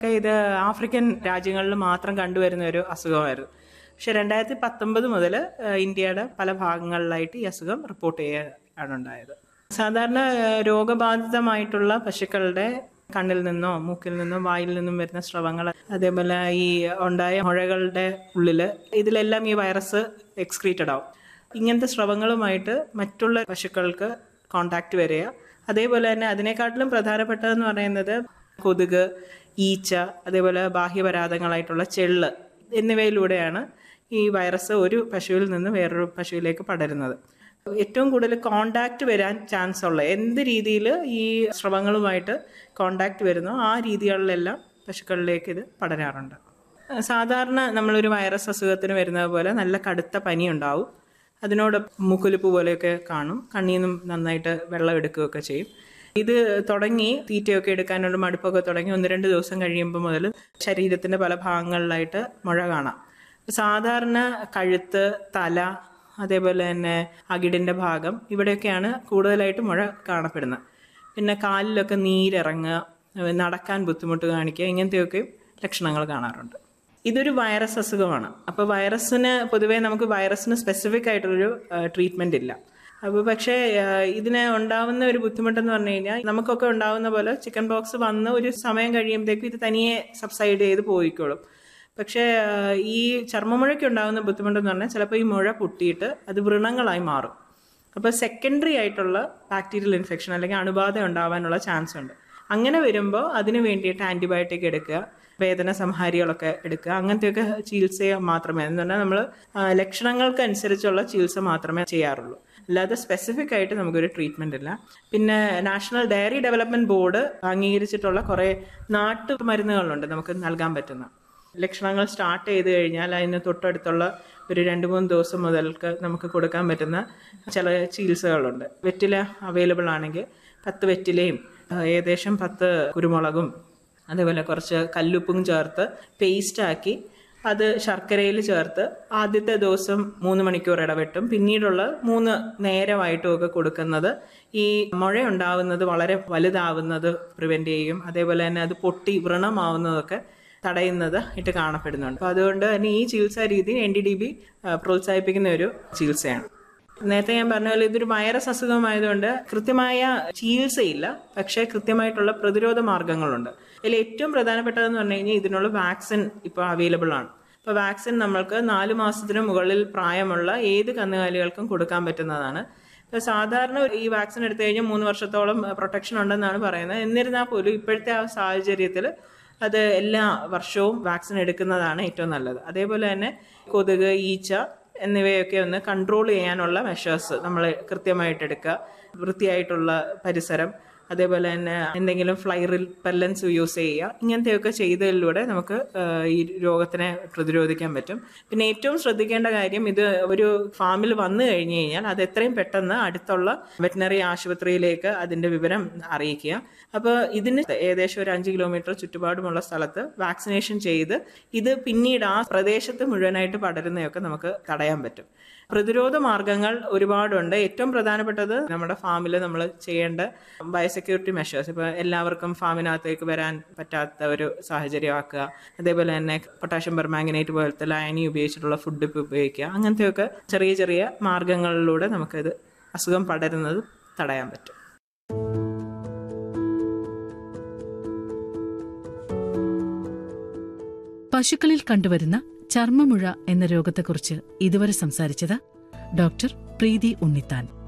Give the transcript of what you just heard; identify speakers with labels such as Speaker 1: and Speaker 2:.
Speaker 1: ഇത് ആഫ്രിക്കൻ രാജ്യങ്ങളിൽ മാത്രം കണ്ടുവരുന്ന ഒരു അസുഖമായിരുന്നു പക്ഷെ രണ്ടായിരത്തി പത്തൊമ്പത് മുതൽ ഇന്ത്യയുടെ പല ഭാഗങ്ങളിലായിട്ട് ഈ അസുഖം റിപ്പോർട്ട് ചെയ്യാനാണ് ഉണ്ടായത് സാധാരണ ഏഹ്, രോഗബാധിതമായിട്ടുള്ള പശുക്കളുടെ കണ്ണിൽ നിന്നോ മൂക്കിൽ നിന്നോ വായിൽ നിന്നും വരുന്ന സ്രവങ്ങൾ അതേപോലെ ഈ ഉണ്ടായ മുഴകളുടെ ഉള്ളിൽ ഇതിലെല്ലാം ഈ വൈറസ് എക്സ്ക്രീറ്റഡ് ആവും ഇങ്ങനത്തെ സ്രവങ്ങളുമായിട്ട് മറ്റുള്ള പശുക്കൾക്ക് കോണ്ടാക്ട് വരിക അതേപോലെ തന്നെ അതിനെക്കാട്ടിലും പ്രധാനപ്പെട്ടതെന്ന് പറയുന്നത് കൊതുക് ഈച്ച അതേപോലെ ബാഹ്യപരാധങ്ങളായിട്ടുള്ള ചെള്ള് എന്നിവയിലൂടെയാണ് ഈ വൈറസ് ഒരു പശുവിൽ നിന്ന് വേറൊരു പശുവിലേക്ക് പടരുന്നത് ഏറ്റവും കൂടുതൽ കോണ്ടാക്ട് വരാൻ ചാൻസ് ഉള്ള എന്ത് രീതിയിൽ ഈ സ്രവങ്ങളുമായിട്ട് കോണ്ടാക്ട് വരുന്നോ ആ രീതികളിലെല്ലാം പശുക്കളിലേക്ക് ഇത് പടരാറുണ്ട് സാധാരണ നമ്മളൊരു വൈറസ് അസുഖത്തിന് വരുന്നത് പോലെ നല്ല കടുത്ത പനി ഉണ്ടാവും അതിനോട് മുക്കുലിപ്പ് പോലെയൊക്കെ കാണും കണ്ണിൽ നിന്നും നന്നായിട്ട് വെള്ളം എടുക്കുകയൊക്കെ ചെയ്യും ഇത് തുടങ്ങി തീറ്റയൊക്കെ എടുക്കാനുള്ള മടുപ്പൊക്കെ തുടങ്ങി ഒന്ന് രണ്ട് ദിവസം കഴിയുമ്പോൾ മുതൽ ശരീരത്തിന്റെ പല ഭാഗങ്ങളിലായിട്ട് മുഴ കാണാം സാധാരണ കഴുത്ത് തല അതേപോലെ തന്നെ അകിടിന്റെ ഭാഗം ഇവിടെയൊക്കെയാണ് കൂടുതലായിട്ട് മുഴ കാണപ്പെടുന്നത് പിന്നെ കാലിലൊക്കെ നീരിറങ്ങുക നടക്കാൻ ബുദ്ധിമുട്ട് കാണിക്കുക ഇങ്ങനത്തെയൊക്കെ ലക്ഷണങ്ങൾ കാണാറുണ്ട് ഇതൊരു വൈറസ് അസുഖമാണ് അപ്പോൾ വൈറസിന് പൊതുവേ നമുക്ക് വൈറസിന് സ്പെസിഫിക് ആയിട്ടൊരു ട്രീറ്റ്മെന്റ് ഇല്ല അപ്പോൾ പക്ഷേ ആ, ഇതിന് ഉണ്ടാവുന്ന ഒരു ബുദ്ധിമുട്ടെന്ന് പറഞ്ഞു കഴിഞ്ഞാൽ നമുക്കൊക്കെ ഉണ്ടാവുന്ന പോലെ ചിക്കൻ ബോക്സ് വന്ന് ഒരു സമയം കഴിയുമ്പോഴത്തേക്കും ഇത് തനിയെ സബ്സൈഡ് ചെയ്ത് പോയിക്കോളും പക്ഷേ ആ, ഈ ചർമ്മമുഴയ്ക്ക് ഉണ്ടാകുന്ന ബുദ്ധിമുട്ടെന്ന് പറഞ്ഞാൽ ചിലപ്പോൾ ഈ മുഴ പൊട്ടിയിട്ട് അത് വ്രണങ്ങളായി മാറും അപ്പോൾ സെക്കൻഡറി ആയിട്ടുള്ള ബാക്ടീരിയൽ ഇൻഫെക്ഷൻ അല്ലെങ്കിൽ അണുബാധ ഉണ്ടാവാനുള്ള ചാൻസ് ഉണ്ട് അങ്ങനെ വരുമ്പോൾ അതിന് വേണ്ടിയിട്ട് ആന്റിബയോട്ടിക് എടുക്കുക വേദന സംഹാരികളൊക്കെ എടുക്കുക അങ്ങനത്തെയൊക്കെ ചികിത്സ മാത്രമേ എന്ന് പറഞ്ഞാൽ നമ്മൾ ലക്ഷണങ്ങൾക്ക് അനുസരിച്ചുള്ള ചികിത്സ മാത്രമേ ചെയ്യാറുള്ളൂ അല്ലാതെ സ്പെസിഫിക് ആയിട്ട് നമുക്കൊരു ട്രീറ്റ്മെന്റ് ഇല്ല പിന്നെ നാഷണൽ ഡയറി ഡെവലപ്മെന്റ് ബോർഡ് അംഗീകരിച്ചിട്ടുള്ള കുറേ നാട്ടു മരുന്നുകളുണ്ട് നമുക്ക് നൽകാൻ പറ്റുന്ന ലക്ഷണങ്ങൾ സ്റ്റാർട്ട് ചെയ്ത് കഴിഞ്ഞാൽ അതിന് തൊട്ടടുത്തുള്ള ഒരു രണ്ട് മൂന്ന് ദിവസം മുതൽക്ക് നമുക്ക് കൊടുക്കാൻ പറ്റുന്ന ചില ചികിത്സകളുണ്ട് വെറ്റില അവൈലബിൾ ആണെങ്കിൽ പത്ത് വെറ്റിലയും ആ, ഏകദേശം പത്ത് കുരുമുളകും അതേപോലെ കുറച്ച് കല്ലുപ്പും ചേർത്ത് പേസ്റ്റാക്കി അത് ശർക്കരയിൽ ചേർത്ത് ആദ്യത്തെ ദിവസം മൂന്ന് മണിക്കൂർ ഇടവിട്ടും പിന്നീടുള്ള മൂന്ന് നേരമായിട്ടും ഒക്കെ കൊടുക്കുന്നത് ഈ മുഴ ഉണ്ടാവുന്നത് വളരെ വലുതാവുന്നത് പ്രിവെന്റ് ചെയ്യും അതേപോലെ തന്നെ അത് പൊട്ടി വ്രണമാവുന്നതൊക്കെ തടയുന്നത് ആയിട്ട് കാണപ്പെടുന്നുണ്ട് അപ്പോൾ അതുകൊണ്ട് തന്നെ ഈ ചികിത്സാ രീതി എൻ ഡി ഡി ബി പ്രോത്സാഹിപ്പിക്കുന്ന ഒരു ചികിത്സയാണ് നേരത്തെ ഞാൻ പറഞ്ഞ പോലെ ഇതൊരു വൈറസ് അസുഖമായതുകൊണ്ട് കൃത്യമായ ചികിത്സയില്ല പക്ഷേ കൃത്യമായിട്ടുള്ള പ്രതിരോധ മാർഗങ്ങളുണ്ട് ഇതിൽ ഏറ്റവും പ്രധാനപ്പെട്ടതെന്ന് പറഞ്ഞു കഴിഞ്ഞാൽ ഇതിനുള്ള വാക്സിൻ ഇപ്പോൾ അവൈലബിൾ ആണ് അപ്പോൾ വാക്സിൻ നമ്മൾക്ക് നാല് മാസത്തിന് മുകളിൽ പ്രായമുള്ള ഏത് കന്നുകാലികൾക്കും കൊടുക്കാൻ പറ്റുന്നതാണ് ഇപ്പോൾ സാധാരണ ഈ വാക്സിൻ എടുത്തു കഴിഞ്ഞാൽ മൂന്ന് വർഷത്തോളം പ്രൊട്ടക്ഷൻ ഉണ്ടെന്നാണ് പറയുന്നത് എന്നിരുന്നാൽ പോലും ഇപ്പോഴത്തെ ആ സാഹചര്യത്തിൽ അത് എല്ലാ വർഷവും വാക്സിൻ എടുക്കുന്നതാണ് ഏറ്റവും നല്ലത് അതേപോലെ തന്നെ കൊതുക് ഈച്ച എന്നിവയൊക്കെ ഒന്ന് കൺട്രോൾ ചെയ്യാനുള്ള മെഷേഴ്സ് നമ്മൾ കൃത്യമായിട്ട് എടുക്കുക വൃത്തിയായിട്ടുള്ള പരിസരം അതേപോലെ തന്നെ എന്തെങ്കിലും ഫ്ലൈ റിപ്പല്ലൻസ് യൂസ് ചെയ്യുക ഇങ്ങനത്തെയൊക്കെ ചെയ്തതിലൂടെ നമുക്ക് ആ, ഈ രോഗത്തിനെ പ്രതിരോധിക്കാൻ പറ്റും പിന്നെ ഏറ്റവും ശ്രദ്ധിക്കേണ്ട കാര്യം ഇത് ഒരു ഫാമിൽ വന്നു കഴിഞ്ഞു കഴിഞ്ഞാൽ അത് എത്രയും പെട്ടെന്ന് അടുത്തുള്ള വെറ്റിനറി ആശുപത്രിയിലേക്ക് അതിന്റെ വിവരം അറിയിക്കുക അപ്പോൾ ഇതിന് ഏകദേശം ഒരു അഞ്ച് കിലോമീറ്റർ ചുറ്റുപാടുമുള്ള സ്ഥലത്ത് വാക്സിനേഷൻ ചെയ്ത് ഇത് പിന്നീട് ആ പ്രദേശത്ത് മുഴുവനായിട്ട് പടരുന്നതൊക്കെ നമുക്ക് തടയാൻ പറ്റും പ്രതിരോധ മാർഗങ്ങൾ ഒരുപാടുണ്ട് ഏറ്റവും പ്രധാനപ്പെട്ടത് നമ്മുടെ ഫാമിൽ നമ്മൾ ചെയ്യേണ്ട ബയോസെക്യൂരിറ്റി മെഷേഴ്സ് ഇപ്പോൾ എല്ലാവർക്കും ഫാമിനകത്തേക്ക് വരാൻ പറ്റാത്ത ഒരു സാഹചര്യമാക്കുക അതേപോലെ തന്നെ പൊട്ടാഷ്യം പെർമാംഗനേറ്റ് പോലത്തെ ലയനി ഉപയോഗിച്ചിട്ടുള്ള ഫുഡ് ഉപയോഗിക്കുക അങ്ങനത്തെയൊക്കെ ചെറിയ ചെറിയ മാർഗങ്ങളിലൂടെ നമുക്കിത് അസുഖം പടരുന്നത് തടയാൻ പറ്റും
Speaker 2: പശുക്കളിൽ കണ്ടുവരുന്ന ചർമ്മമുഴ എന്ന രോഗത്തെക്കുറിച്ച് ഇതുവരെ സംസാരിച്ചത് ഡോക്ടർ പ്രീതി ഉണ്ണിത്താൻ